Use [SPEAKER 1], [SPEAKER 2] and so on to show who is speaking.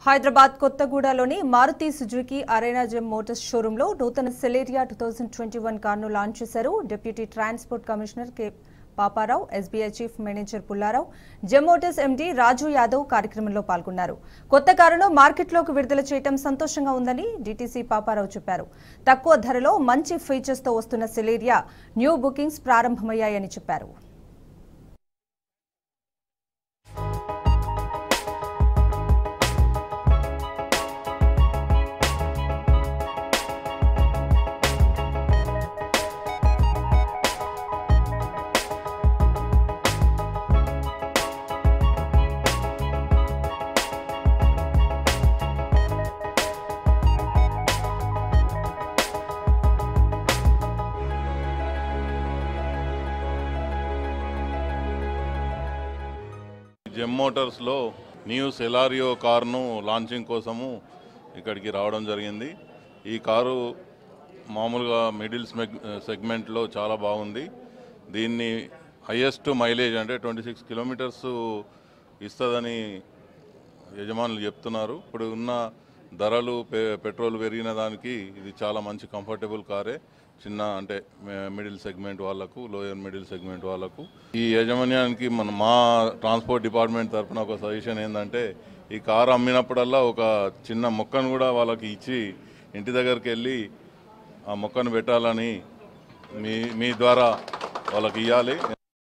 [SPEAKER 1] హైదరాబాద్ కొత్తగూడలోని Maruti Suzuki Arena Gem Motors షోరూంలో నూతన Celerio two thousand twenty one కార్ను లాంచ్ చేశారు deputy transport commissioner K Paparao SBI chief manager Pullarao Gem Motors MD Raju Yadav కార్యక్రమంలో పాల్గొన్నారు కొత్త కారును మార్కెట్లోకి విడుదల చేయడం సంతోషంగా ఉందని డీటీసీ పాపారావు చెప్పారు తక్కువ ధరలో మంచి ఫీచర్స్తో వస్తున్న సెలేరియా న్యూ బుకింగ్స్ ప్రారంభమయ్యాయని చెప్పారు
[SPEAKER 2] జెమ్ మోటార్స్లో న్యూ సెలారియో కార్ను లాంచింగ్ కోసము ఇక్కడికి రావడం జరిగింది ఈ కారు మామూలుగా మిడిల్ స్మెగ్ సెగ్మెంట్లో చాలా బాగుంది దీన్ని హయ్యెస్ట్ మైలేజ్ అంటే ట్వంటీ సిక్స్ కిలోమీటర్స్ ఇస్తుందని యజమానులు చెప్తున్నారు ఇప్పుడు ఉన్న ధరలు పె- పెట్రోల్ పెరిగిన దానికి ఇది చాలా మంచి కంఫర్టబుల్ కారే చిన్న అంటే మి- మిడిల్ సెగ్మెంట్ వాళ్ళకు లోయర్ మిడిల్ సెగ్మెంట్ వాళ్ళకు ఈ యాజమాన్యానికి మన మా ట్రాన్స్పోర్ట్ డిపార్ట్మెంట్ తరఫున ఒక సజెషన్ ఏంటంటే ఈ కారు అమ్మినప్పుడల్లా ఒక చిన్న మొక్కను కూడా వాళ్ళకి ఇచ్చి ఇంటి దగ్గరికి వెళ్ళి ఆ మొక్కను పెట్టాలని మీ మీ ద్వారా వాళ్ళకి ఇవ్వాలి